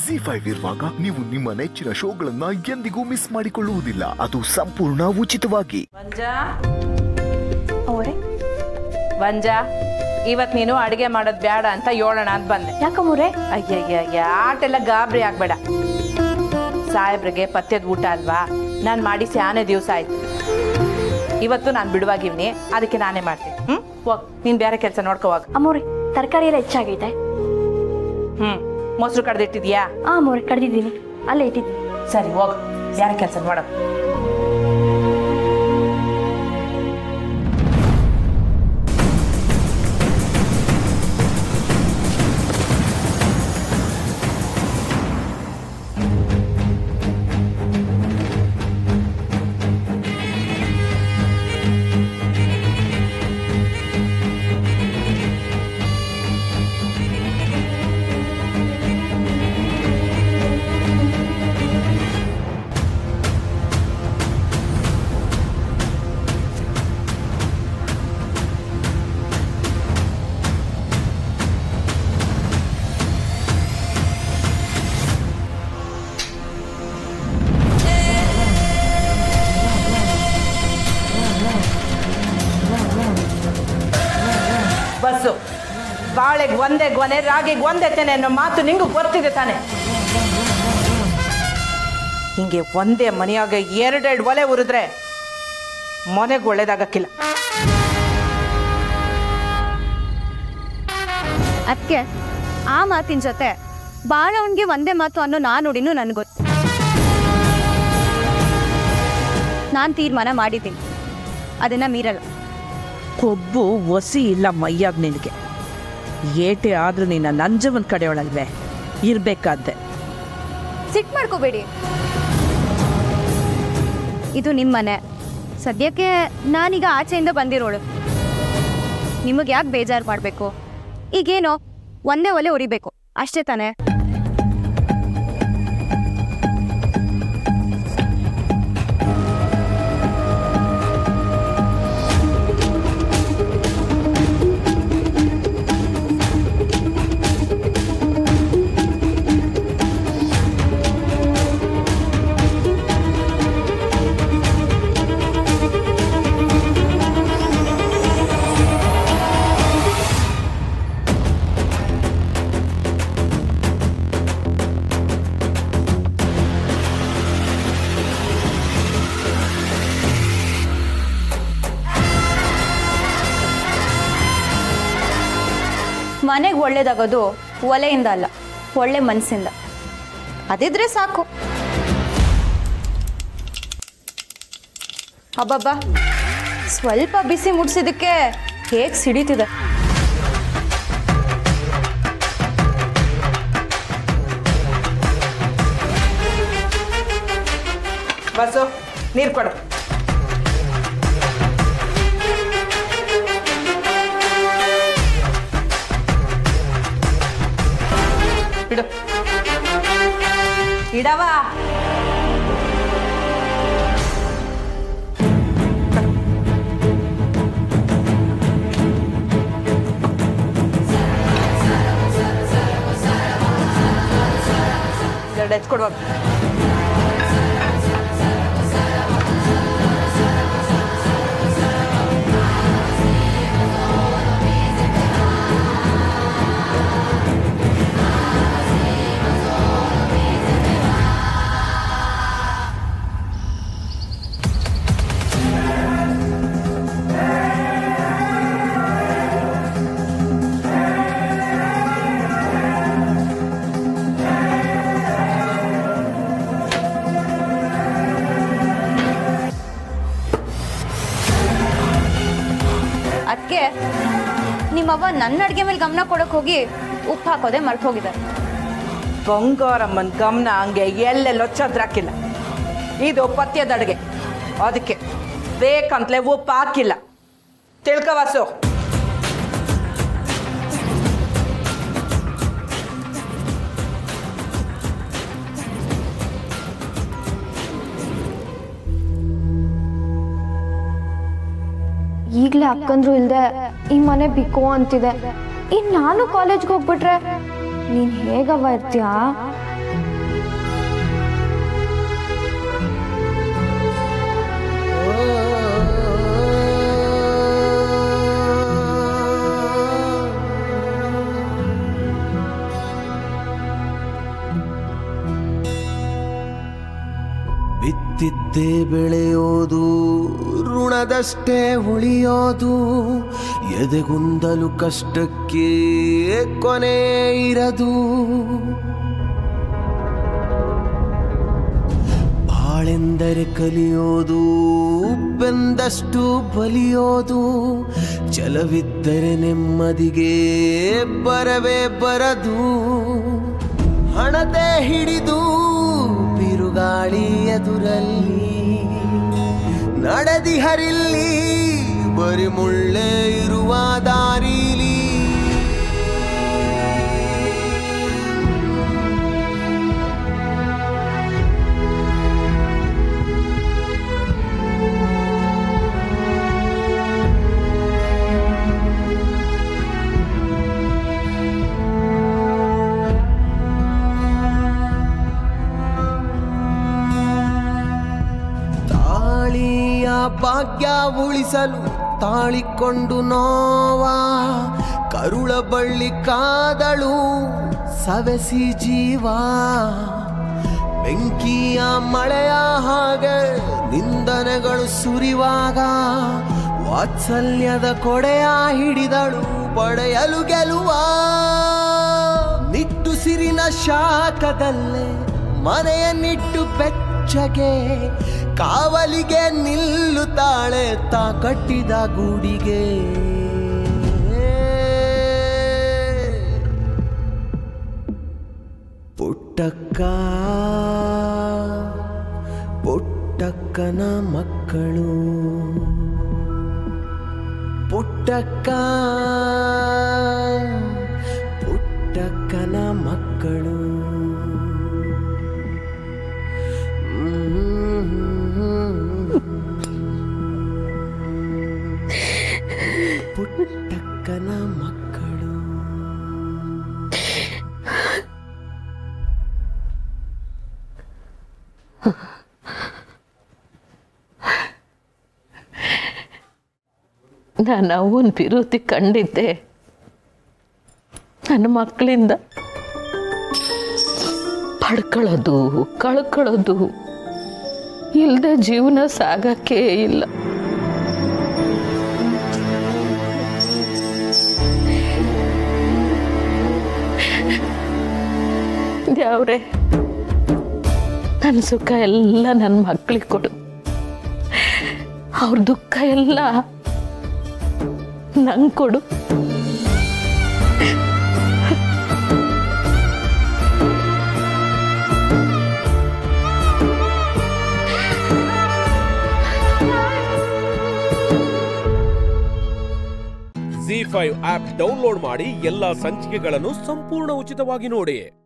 G five ಇರುವಾಗ ನೀವು ನಿಮ್ಮ ನೆಚ್ಚಿನ ಶೋಗಳನ್ನ ಎಂದಿಗೂ ಮಿಸ್ ಮಾಡಿಕೊಳ್ಳುವುದಿಲ್ಲ ಅದು ಸಂಪೂರ್ಣ ಉಚಿತವಾಗಿ ವಂಜಾ ಅವರೇ ವಂಜ ಇವತ್ ನೀನು ಅಡಿಗೆ ಮಾಡೋದ್ ಬೇಡ ಅಂತ ಹೇಳೋಣ ಅಂತ ಬಂದೆ ಯಾಕಮ್ಮವ್ರೆ ಅಯ್ಯಯ್ಯ ಆಟೆಲ್ಲ ಗಾಬರಿ ಆಗ್ಬೇಡ ಸಾಹೇಬ್ರಿಗೆ ಪಥ್ಯದ ಊಟ ಅಲ್ವಾ ನಾನು ಮಾಡಿ ಸ್ಯಾನೆ ದಿವಸ ಆಯ್ತು ಇವತ್ತು ನಾನು ಬಿಡುವಾಗಿವ್ನಿ ಅದಕ್ಕೆ ನಾನೇ ಮಾಡ್ತೀನಿ ಹ್ಮ್ ಹೋಗ್ ನೀನ್ ಬೇರೆ ಕೆಲಸ ನೋಡ್ಕೋ ಹೋಗ್ ಅಮ್ಮವ್ರೆ ತರಕಾರಿ ಎಲ್ಲ ಹೆಚ್ಚಾಗೈತೆ ಹ್ಮ್ ಮೊಸರು ಕಡ್ದಿಟ್ಟಿದ್ಯಾ ಆ ಅಮ್ಮವ್ರೆ ಕಡ್ದಿದ್ದೀನಿ ಅಲ್ಲೇ ಇಟ್ಟಿದ್ದೀನಿ ಸರಿ ಹೋಗ್ ಬೇರೆ ಕೆಲಸ ಮಾಡೋದು ಬಸ್ಸು ಬಾಳೆಗೆ ಒಂದೇ ಗೊನೆ ರಾಗಿಗೆ ಒಂದೇ ತೆನೆ ಅನ್ನೋ ಮಾತು ನಿಂಗೂ ಗೊತ್ತಿದೆ ತಾನೆ ಹಿಂಗೆ ಒಂದೇ ಮನೆಯಾಗ ಎರಡೆರಡು ಒಲೆ ಉರಿದ್ರೆ ಮನೆಗೆ ಒಳ್ಳೇದಾಗಕ್ಕಿಲ್ಲ ಅದಕ್ಕೆ ಆ ಮಾತಿನ ಜೊತೆ ಬಾಳವನ್ಗೆ ಒಂದೇ ಮಾತು ಅನ್ನೋ ನಾ ನುಡಿನೂ ನನ್ಗೆ ಗೊತ್ತು ನಾನು ತೀರ್ಮಾನ ಮಾಡಿದ್ದೀನಿ ಅದನ್ನ ಮೀರಲ್ಲ ಕೊಬ್ಬು ಒಸಿ ಇಲ್ಲ ಮೈಯಾಗ ನಿನಗೆ ಏಟೆ ಆದ್ರೂ ನೀನು ನಂಜವನ್ ಕಡೆಯೊಳಲ್ವೇ ಇರ್ಬೇಕಾದ್ದೆ ಸಿಟ್ ಮಾಡ್ಕೋಬೇಡಿ ಇದು ನಿಮ್ಮ ಮನೆ ಸದ್ಯಕ್ಕೆ ನಾನೀಗ ಆಚೆಯಿಂದ ಬಂದಿರೋಳು ನಿಮಗೆ ಯಾಕೆ ಬೇಜಾರು ಮಾಡಬೇಕು ಈಗೇನೋ ಒಂದೇ ಒಲೆ ಉರಿಬೇಕು ಅಷ್ಟೇ ತಾನೇ ಮನೆಗೆ ಒಳ್ಳೇದಾಗೋದು ಒಲೆಯಿಂದ ಅಲ್ಲ ಒಳ್ಳೆ ಮನಸ್ಸಿಂದ ಅದಿದ್ರೆ ಸಾಕು ಅಬ್ಬಬ್ಬ ಸ್ವಲ್ಪ ಬಿಸಿ ಮುಡ್ಸಿದಕ್ಕೆ ಹೇಗೆ ಸಿಡಿತಿದೆ ಬಸ್ಸು ನೀರು ಕೊಡು ಇಡು ಇಡವಾ ಎರಡು ಹೆಚ್ಕೊಡುವಾಗ ಅದಕ್ಕೆ ನಿಮ್ಮವ್ವ ನನ್ನ ಅಡುಗೆ ಮೇಲೆ ಗಮನ ಕೊಡೋಕೆ ಹೋಗಿ ಉಪ್ಪು ಹಾಕೋದೆ ಮರ್ತು ಹೋಗಿದ್ದಾರೆ ಬಂಗಾರಮ್ಮನ ಗಮನ ಹಂಗೆ ಎಲ್ಲೆಲ್ಲೋ ಚದ್ರಾಕಿಲ್ಲ ಇದು ಪಥ್ಯದ ಅಡುಗೆ ಅದಕ್ಕೆ ಬೇಕಂತಲೇ ಉಪ್ಪು ಹಾಕಿಲ್ಲ ತಿಳ್ಕವಾಸು ಈಗಲೇ ಅಕ್ಕಂದ್ರು ಇಲ್ದೆ ಈ ಮನೆ ಬಿಕೋ ಅಂತಿದೆ ಇನ್ ನಾನು ಕಾಲೇಜ್ಗೆ ಹೋಗ್ಬಿಟ್ರೆ ನೀನ್ ಹೇಗವ್ವ ಇರ್ತೀಯಾ ಬಿತ್ತಿದ್ದೇ ಬೆಳೆಯೋದು ಋಣದಷ್ಟೇ ಉಳಿಯೋದು ಎದೆಗುಂದಲು ಕಷ್ಟಕ್ಕೆ ಕೊನೆ ಇರದು ಬಾಳೆಂದರೆ ಕಲಿಯೋದು ಬೆಂದಷ್ಟು ಬಲಿಯೋದು ಛಲವಿದ್ದರೆ ನೆಮ್ಮದಿಗೆ ಬರವೇ ಬರದು ಹಣತೆ ಹಿಡಿದು ಬಿರುಗಾಳಿ ಎದುರಲ್ಲಿ ನಡೆದಿ ಹರಿಲ್ಲಿ ಬರಿ ಮುಳ್ಳೆ ಇರುವ ದಾರಿಲಿ ತಾಳಿಯ ಭಾಗ್ಯ ಉಳಿಸಲು ತಾಳಿಕೊಂಡು ನೋವಾ ಕರುಳ ಬಳ್ಳಿ ಕಾದಳು ಸವೆಸಿ ಜೀವ ಬೆಂಕಿಯ ಮಳೆಯ ಹಾಗೆ ನಿಂದನೆಗಳು ಸುರಿವಾಗ ವಾತ್ಸಲ್ಯದ ಕೊಡೆಯ ಹಿಡಿದಳು ಪಡೆಯಲು ಗೆಲುವ ನಿಟ್ಟುಸಿರಿನ ಶಾಖದಲ್ಲೇ ಮನೆಯ ನಿಟ್ಟು ಬೆಚ್ಚಗೆ ಕಾವಲಿಗೆ ನಿಲ್ಲುತ್ತಾಳೆ ತಾ ಕಟ್ಟಿದ ಗೂಡಿಗೆ ಪುಟ್ಟಕ್ಕ ಪುಟ್ಟಕ್ಕನ ಮಕ್ಕಳು ಪುಟ್ಟಕ್ಕ ಪುಟ್ಟಕ್ಕನ ಮಕ್ಕಳು ಪುಟ್ಟಕ್ಕನ ಮಕ್ಕಳು ನಾನು ಅವನ ವಿರೋಧಿ ಕಂಡಿದ್ದೆ ನನ್ನ ಮಕ್ಕಳಿಂದ ಪಡ್ಕೊಳ್ಳೋದು ಕಳ್ಕೊಳ್ಳೋದು ಇಲ್ಲದೆ ಜೀವನ ಸಾಗಕ್ಕೆ ಇಲ್ಲ ದೇವ್ರೆ ನನ್ನ ಸುಖ ಎಲ್ಲ ನನ್ನ ಮಕ್ಕಳಿಗೆ ಕೊಡು ಅವ್ರ ದುಃಖ ಎಲ್ಲ ನಂಗೆ ಕೊಡು ಜಿ ಫೈವ್ ಆಪ್ ಡೌನ್ಲೋಡ್ ಮಾಡಿ ಎಲ್ಲಾ ಸಂಚಿಕೆಗಳನ್ನು ಸಂಪೂರ್ಣ ಉಚಿತವಾಗಿ ನೋಡಿ